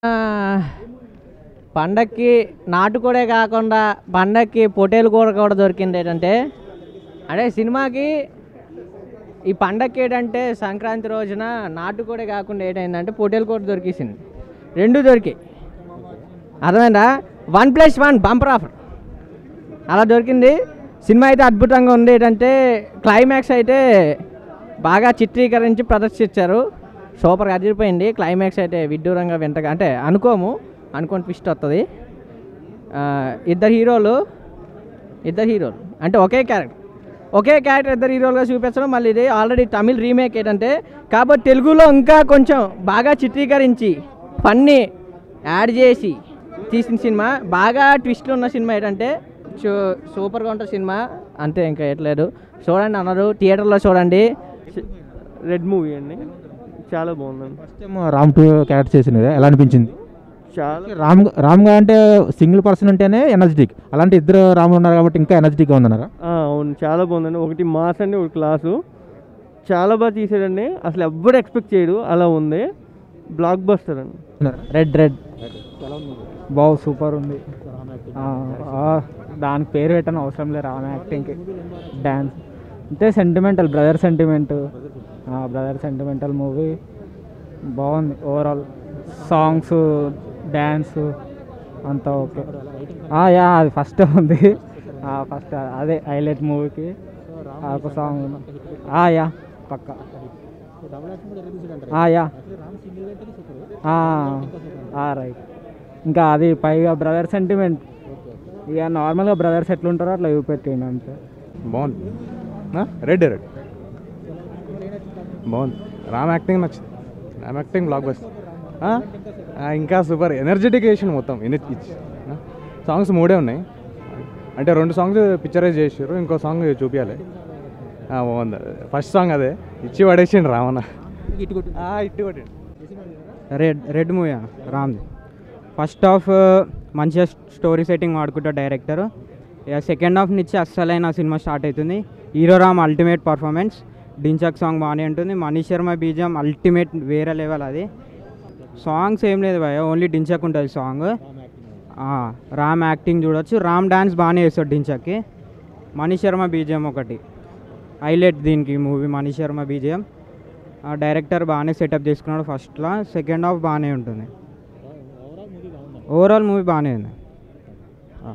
పండక్కి నాటుకోడే కాకుండా పండక్కి పొటేలు కూర కూడా దొరికింది ఏంటంటే అంటే సినిమాకి ఈ పండక్కి ఏంటంటే సంక్రాంతి రోజున నాటుకోడే కాకుండా ఏంటంటే పొటేలు కూర దొరికేసింది రెండు దొరికాయి అర్థమైందా one plus one bumper offer అలా దొరికింది సినిమా అయితే అద్భుతంగా ఉంది ఏంటంటే క్లైమాక్స్ అయితే బాగా చిత్రీకరించి ప్రదర్శించారు సూపర్గా అదిరిపోయింది క్లైమాక్స్ అయితే విడ్డూరంగా వింతగా అంటే అనుకోము అనుకోని ట్విస్ట్ వస్తుంది ఆ, ఇద్దరు హీరోలు ఇద్దరు హీరోలు అంటే ఒకే క్యారెక్టర్ ఒకే క్యారెక్టర్ ఇద్దరు హీరోలుగా చూపించడం మళ్ళీ ఇది ఆల్రెడీ తమిళ్ రీమేక్ ఏంటంటే కాబట్టి తెలుగులో ఇంకా కొంచెం బాగా చిత్రీకరించి ఫన్నీ యాడ్ చేసి తీసిన సినిమా బాగా ట్విస్ట్లు ఉన్న సినిమా ఏంటంటే చూ సూపర్గా ఉంటుంది సినిమా అంతే ఇంకా ఎట్లేదు చూడండి అన్నారు థియేటర్లో చూడండి రెడ్ మూవీ అండి చాలా బాగుందండి first time Ram two character చేసింది కదా ఎలా అనిపించింది చాలా రామ్ రామ్గా అంటే సింగిల్ పర్సన్ అంటేనే ఎనర్జెటిక్ అలాంటి ఇద్దరు రాములు ఉన్నారు కాబట్టి ఇంకా ఎనర్జెటిక్గా ఉందన్నారా ఆ, అవును చాలా బాగుందండి ఒకటి మాస్ అండి ఒక క్లాసు చాలా బాగా తీసాడండి అసలు ఎవ్వరు ఎక్స్పెక్ట్ చేయడు అలా ఉంది బ్లాక్ బస్టర్ అండి రెడ్ రెడ్ బావు సూపర్ ఉంది ఆ, ఆ, దానికి పేరు పెట్టని అవసరం లేదు రామ్ యాక్టింగ్కి డ్యాన్స్ అంటే sentimental brother sentiment brother sentimental movie బాగుంది ఓవరాల్ సాంగ్స్ డ్యాన్స్ అంతా ఓకే ఆ, యా అది ఫస్ట్ ఉంది ఫస్ట్ అదే హైలైట్ మూవీకి ఒక సాంగ్ ఆ, యా పక్క ఆ, యా రైట్ ఇంకా అది పైగా బ్రదర్ సెంటిమెంట్ ఇక నార్మల్గా బ్రదర్స్ ఎట్లుంటారో అట్లా చూపెట్టిండు అంతే బాగుంది రెడ్ రెడ్ బాగుంది రామ్ యాక్టింగ్ నచ్చింది రామ్ యాక్టింగ్ బ్లాక్ బస్ ఇంకా సూపర్ ఎనర్జెటిక్ వేసిన మొత్తం ఎనర్జీ సాంగ్స్ మూడే ఉన్నాయి అంటే రెండు సాంగ్స్ పిక్చరైజ్ చేసారు ఇంకో సాంగ్ చూపించాలి ఆ, బాగుంది ఫస్ట్ సాంగ్ అదే ఇచ్చి పడేసిండు రావణ ఆ, ఇట్టు కొట్టిండు రెడ్ రెడ్ మూవీ రామ్ది ఫస్ట్ హాఫ్ మంచిగా స్టోరీ సెట్టింగ్ వాడుకుంటాడు డైరెక్టర్ ఇక సెకండ్ హాఫ్ నుంచి అస్సలైన సినిమా స్టార్ట్ అవుతుంది hero Ram ultimate performance Dinchak song బాగానే ఉంటుంది మనీష్ శర్మ బీజం అల్టిమేట్ వేరే లెవెల్ అది సాంగ్స్ ఏం లేదు భయ ఓన్లీ డించక్ ఉంటుంది సాంగ్ రామ్ యాక్టింగ్ చూడొచ్చు రామ్ డాన్స్ బాగానే వేస్తాడు డించక్కి మనీష్ శర్మ బీజిఎం ఒకటి హైలైట్ దీనికి మూవీ మనీష్ శర్మ బీజిఎం ఆ డైరెక్టర్ బాగానే సెటప్ చేసుకున్నాడు ఫస్ట్లో సెకండ్ హాఫ్ బాగానే ఉంటుంది ఓవరాల్ మూవీ బాగానే ఉంది ఆ.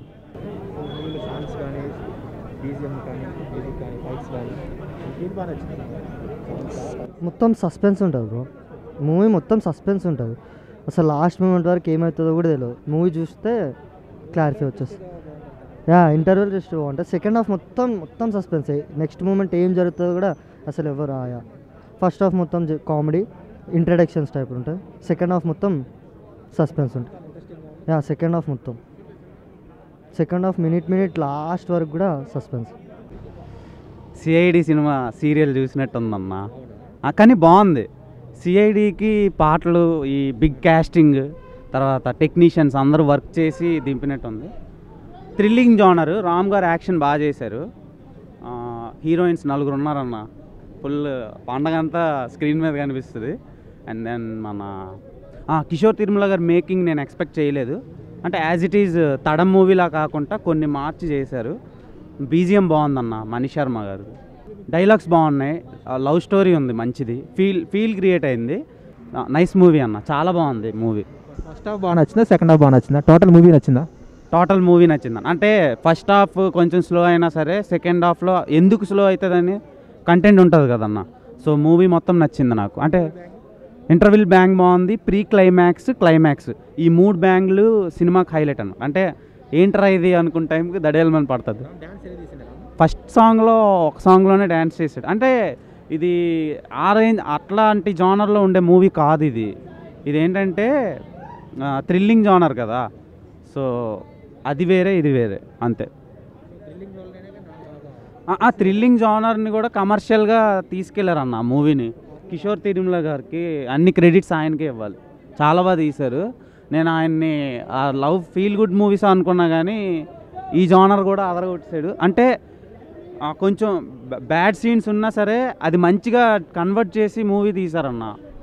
మొత్తం సస్పెన్స్ ఉంటుంది బ్రో మూవీ మొత్తం సస్పెన్స్ ఉంటుంది అసలు లాస్ట్ మూమెంట్ వరకు ఏమవుతుందో కూడా తెలియదు మూవీ చూస్తే క్లారిఫై వచ్చేస్తుంది యా ఇంటర్వెల్ జస్ట్ బాగుంటుంది సెకండ్ హాఫ్ మొత్తం మొత్తం సస్పెన్స్ నెక్స్ట్ మూమెంట్ ఏం జరుగుతుందో కూడా అసలు ఎవరు ఆయా ఫస్ట్ హాఫ్ మొత్తం కామెడీ ఇంట్రడక్షన్స్ టైప్ ఉంటుంది సెకండ్ హాఫ్ మొత్తం సస్పెన్స్ ఉంటుంది యా సెకండ్ హాఫ్ మొత్తం second half minute minute last వరకు కూడా సస్పెన్స్ సిఐడి సినిమా సీరియల్ చూసినట్టుందన్న ఆ, కానీ బాగుంది సిఐడికి పాటలు ఈ బిగ్ కాస్టింగ్ తర్వాత టెక్నీషియన్స్ అందరూ వర్క్ చేసి దింపినట్టుంది థ్రిల్లింగ్ జోనర్ రామ్ గారు యాక్షన్ బాగా చేశారు ఆ, హీరోయిన్స్ నలుగురు ఉన్నారన్న ఫుల్ పండగ అంతా స్క్రీన్ మీద కనిపిస్తుంది అండ్ దెన్ మన ఆ, కిషోర్ తిరుమల గారు మేకింగ్ నేను ఎక్స్పెక్ట్ చేయలేదు అంటే యాజ్ ఇట్ ఈజ్ తడం మూవీలా కాకుండా కొన్ని మార్చి చేశారు బీజిఎం బాగుందన్న మనీష్ శర్మ గారు డైలాగ్స్ బాగున్నాయి లవ్ స్టోరీ ఉంది మంచిది ఫీల్ ఫీల్ క్రియేట్ అయింది నైస్ మూవీ అన్న చాలా బాగుంది మూవీ ఫస్ట్ హాఫ్ బాగా నచ్చిందా సెకండ్ హాఫ్ బాగా నచ్చిందా టోటల్ మూవీ నచ్చిందా టోటల్ మూవీ నచ్చింది అంటే ఫస్ట్ హాఫ్ కొంచెం స్లో అయినా సరే సెకండ్ హాఫ్లో ఎందుకు స్లో అవుతుందని కంటెంట్ ఉంటుంది కదన్న సో మూవీ మొత్తం నచ్చింది నాకు అంటే ఇంటర్విల్ బ్యాంగ్ బాగుంది ప్రీ క్లైమాక్స్ క్లైమాక్స్ ఈ మూడు బ్యాంగ్లు సినిమాకి హైలైట్ అన్న అంటే ఏంట్రా ఇది అనుకున్న టైంకి దడేలమని పడుతుంది ఫస్ట్ సాంగ్లో ఒక సాంగ్లోనే డ్యాన్స్ చేసాడు అంటే ఇది ఆ రేంజ్ అట్లాంటి జానర్లో ఉండే మూవీ కాదు ఇది ఇది ఏంటంటే థ్రిల్లింగ్ జానర్ కదా సో అది వేరే ఇది వేరే అంతే ఆ- ఆ థ్రిల్లింగ్ జానర్ని కూడా కమర్షియల్గా తీసుకెళ్లారు అన్న ఆ మూవీని కిషోర్ తిరుమల గారికి అన్ని క్రెడిట్స్ ఆయనకే ఇవ్వాలి చాలా బాగా తీశారు నేను ఆయన్ని ఆ లవ్ ఫీల్ గుడ్ మూవీస్ అనుకున్నా కానీ ఈ జానర్ కూడా అదరగొట్టేసాడు అంటే ఆ, కొంచెం బ్యాడ్ సీన్స్ ఉన్నా సరే అది మంచిగా కన్వర్ట్ చేసి మూవీ తీశారన్న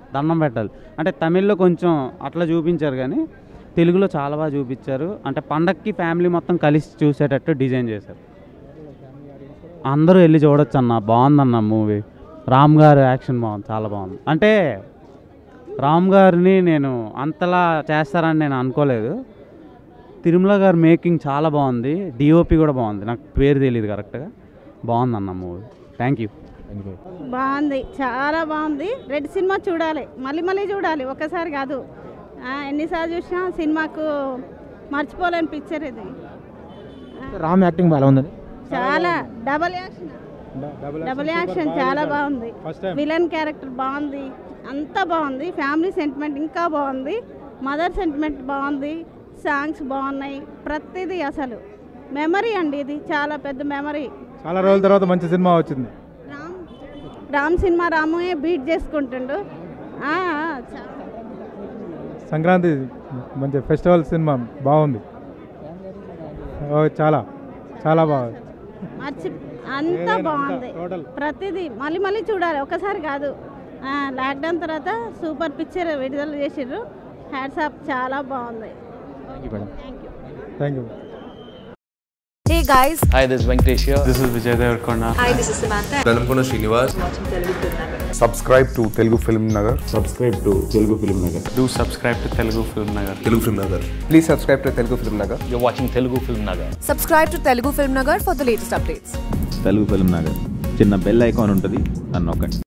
దండం పెట్టాలి అంటే తమిళ్లో కొంచెం అట్లా చూపించారు కానీ తెలుగులో చాలా బాగా చూపించారు అంటే పండక్కి ఫ్యామిలీ మొత్తం కలిసి చూసేటట్టు డిజైన్ చేశారు అందరూ వెళ్ళి చూడొచ్చు అన్న బాగుందన్న మూవీ రామ్ గారు యాక్షన్ బాగుంది చాలా బాగుంది అంటే రామ్ గారిని నేను అంతలా చేస్తారని నేను అనుకోలేదు తిరుమల గారు మేకింగ్ చాలా బాగుంది డిఓపి కూడా బాగుంది నాకు పేరు తెలియదు కరెక్ట్గా బాగుందన్న మూవీ థ్యాంక్ యూ బాగుంది చాలా బాగుంది రెడ్ సినిమా చూడాలి మళ్ళీ మళ్ళీ చూడాలి ఒక్కసారి కాదు ఆ, ఎన్నిసార్లు చూసినా సినిమాకు మర్చిపోలేని పిక్చర్ ఇది రామ్ యాక్టింగ్ బాగా ఉందని చాలా డబల్ యాక్షన్ డబుల్ యాక్షన్ చాలా బాగుంది విలన్ క్యారెక్టర్ బాగుంది అంతా బాగుంది ఫ్యామిలీ సెంటిమెంట్ ఇంకా బాగుంది మదర్ సెంటిమెంట్ బాగుంది సాంగ్స్ బాగున్నాయి ప్రతిదీ అసలు మెమరీ అండి ఇది చాలా పెద్ద మెమరీ చాలా రోజుల తర్వాత మంచి సినిమా వచ్చింది రామ్ రామ్ సినిమా రామయ్య బీట్ చేసుకుంటుండు ఆ, ఆ, చాలా సంక్రాంతి మంచి ఫెస్టివల్ సినిమా బాగుంది ఓ, చాలా చాలా బాగుంది మర్చి అంతా బాగుంది ప్రతిదీ మళ్ళీ మళ్ళీ చూడాలి ఒకసారి కాదు ఆ, లాక్డౌన్ తర్వాత సూపర్ పిక్చర్ విడుదల చేసిర్రు హ్యాట్స్ ఆఫ్ చాలా బాగుంది thank you thank you Hey guys, Hi, this is Venkatesh here. This is Vijay Devarkonda. hi, this is Samantha. Velankonda Srinivas subscribe to Telugu Film Nagar subscribe to Telugu Film Nagar Do subscribe to Telugu Film Nagar. Telugu Film Nagar please subscribe to Telugu Film Nagar You're watching Telugu Film Nagar. Subscribe to Telugu Film Nagar for the latest updates. Telugu Film Nagar చిన్న bell icon ఉంటుంది అని నొక్కండి